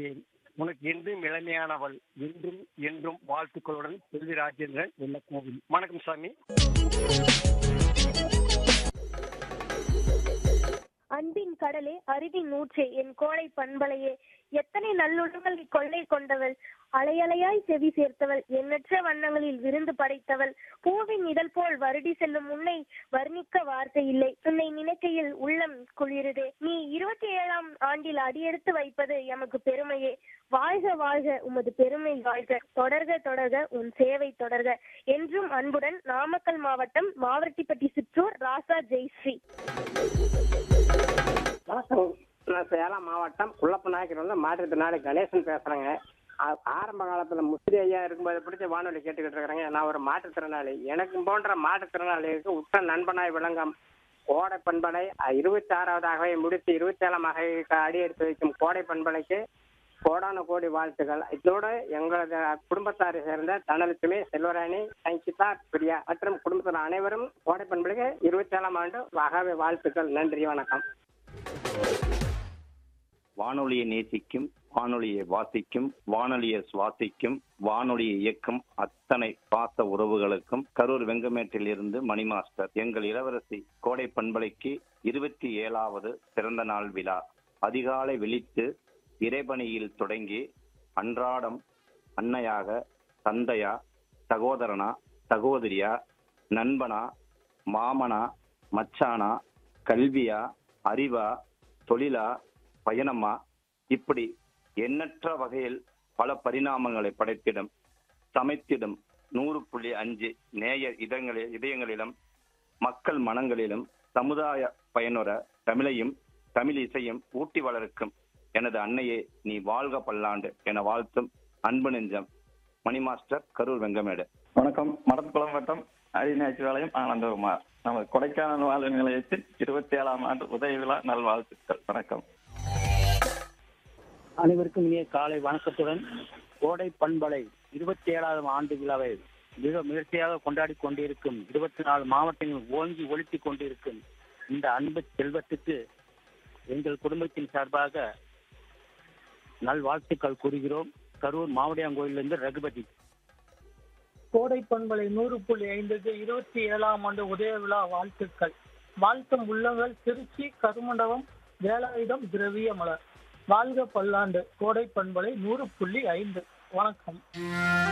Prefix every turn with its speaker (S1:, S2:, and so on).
S1: வாழ்த்துகிறேன் உனக்கு என்றும் இளமையானவள் என்றும் என்றும் வாழ்த்துக்களுடன் செல்வி ராஜேந்திரன் உள்ள கோவில் வணக்கம் சாமி
S2: அன்பின் கடலே அறிவின் ஊற்றே என் கோடை பண்பலையே எத்தனை நல்லுணங்கள் கொள்ளை கொண்டவள் அலையலையாய் செவி சேர்த்தவள் எண்ணற்ற வண்ணங்களில் விருந்து படைத்தவள் பூவின் இதழ் போல் வருடி செல்லும் உன்னை வர்ணிக்க வார்த்தை இல்லை உன்னை நினைக்கையில் உள்ளம் குளிருதே நீ இருபத்தி ஏழாம் ஆண்டில் அடியெடுத்து வைப்பது எமக்கு பெருமையே வாழ்க வாழ்க உமது பெருமை வாழ்க தொடர்க தொடர்க உன் சேவை தொடர்க என்றும் அன்புடன் நாமக்கல் மாவட்டம் மாவரட்டிப்பட்டி சிற்றூர் ராசா ஜெயஸ்ரீ
S3: வணக்கம் நான் சேலம் மாவட்டம் குள்ளப்ப நாயக்கர் வந்து மாற்றுத்திறனாளி கணேசன் பேசுறேங்க ஆ- ஆரம்ப காலத்துல முஸ்லி ஐயா இருக்கும்போது பிடிச்ச வானொலி கேட்டுக்கிட்டு இருக்கிறேங்க நான் ஒரு மாற்றுத்திறனாளி எனக்கு போன்ற மாற்றுத்திறனாளிகளுக்கு உற்ற நண்பனாய் விளங்கும் கோடை பண்பலை இருபத்தி ஆறாவதாகவே முடித்து இருபத்தி ஏழாமாக அடி எடுத்து வைக்கும் கோடை பண்பலைக்கு கோடான கோடி வாழ்த்துக்கள் இதோடு எங்களது குடும்பத்தாரை சேர்ந்த தனலட்சுமி செல்வராணி சங்கிதா பிரியா மற்றும் குடும்பத்தில் அனைவரும் கோடை பண்பலைக்கு இருபத்தி ஏழாம் ஆண்டு ஆகவே வாழ்த்துக்கள் நன்றி வணக்கம்
S4: வானொலியை நேசிக்கும் வானொலியை வாசிக்கும் வானொலியை சுவாசிக்கும் வானொலியை இயக்கும் அத்தனை பாச உறவுகளுக்கும் கரூர் வெங்கமேட்டில் இருந்து மணி மாஸ்டர் எங்கள் இளவரசி கோடை பண்பலைக்கு இருபத்தி ஏழாவது பிறந்த நாள் விழா அதிகாலை விழித்து இறைபணியில் தொடங்கி அன்றாடம் அன்னையாக தந்தையா சகோதரனா சகோதரியா நண்பனா மாமனா மச்சானா கல்வியா அறிவா தொழிலா பயணமா இப்படி எண்ணற்ற வகையில் பல பரிணாமங்களை படைத்திடும் சமைத்திடும் நூறு புள்ளி அஞ்சு நேய இதங்களில் இதயங்களிலும் மக்கள் மனங்களிலும் சமுதாய பயனுற தமிழையும் தமிழ் இசையும் ஊட்டி வளர்க்கும் எனது அன்னையே நீ வாழ்க பல்லாண்டு என வாழ்த்தும் அன்பு நெஞ்சம் மணி மாஸ்டர் கரூர் வெங்கமேடு
S5: வணக்கம் மடப்புக்குளம் வட்டம் அரிநேச்சுவாலயம் ஆனந்தகுமார் நமது கொடைக்கானல் வாழ்வு நிலையத்தில் இருபத்தி ஏழாம் ஆண்டு உதய விழா நல்வாழ்த்துக்கள் வணக்கம்
S1: அனைவருக்கும் இனிய காலை வணக்கத்துடன் கோடை பண்பலை இருபத்தி ஏழாவது ஆண்டு விழாவை மிக முயற்சியாக கொண்டாடி கொண்டிருக்கும் இருபத்தி நாலு மாவட்டங்கள் ஓங்கி ஒழித்துக் கொண்டிருக்கும் இந்த அன்பு செல்வத்துக்கு எங்கள் குடும்பத்தின் சார்பாக நல்வாழ்த்துக்கள் கூறுகிறோம் கரூர் மாவடியாங்கோயிலிருந்து ரகுபதி
S6: கோடை பண்பலை நூறு புள்ளி ஐந்துக்கு இருபத்தி ஏழாம் ஆண்டு உதய விழா வாழ்த்துக்கள் வாழ்த்தும் உள்ளங்கள் திருச்சி கருமண்டபம் வேலாயுதம் திரவிய மலர் வாழ்க பல்லாண்டு கோடை பண்பலை நூறு புள்ளி ஐந்து வணக்கம்